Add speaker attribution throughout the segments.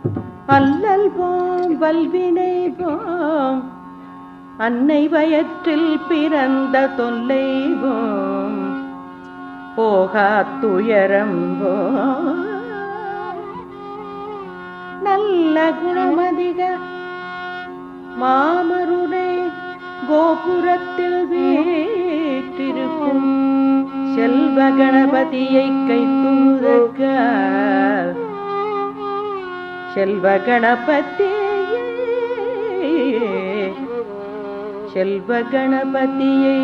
Speaker 1: அல்லல் போம் வல்வினை போம் அன்னை வயற்றில் பிறந்த தொல்லை போம் போகா துயரம் போம் நல்ல குணமதிக மாமருனை கோபுரத்தில் வீற்றிருக்கும் செல்வ கணபதியை கைத்துதக்க செல்வ கணபதியே செல்வ கணபதியை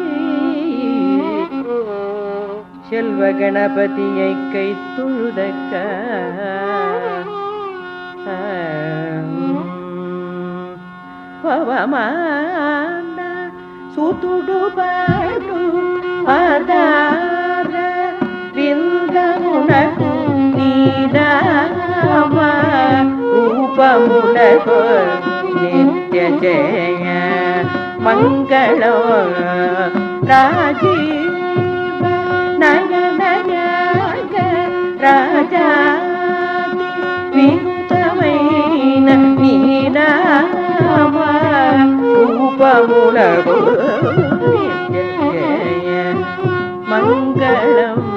Speaker 1: செல்வ கணபதியை கை துழுதக்க ಪವಮಾನ ಸುತುಡು ಪಾಡು ಆಧಾರ ಬಿಂದమునకు నీరామ రూపమునకు నిత్య జయ మంగళ రాజీవ నయన రాజా వినుతమైన నీరామ రూపమునకు నిత్య జయ మంగళం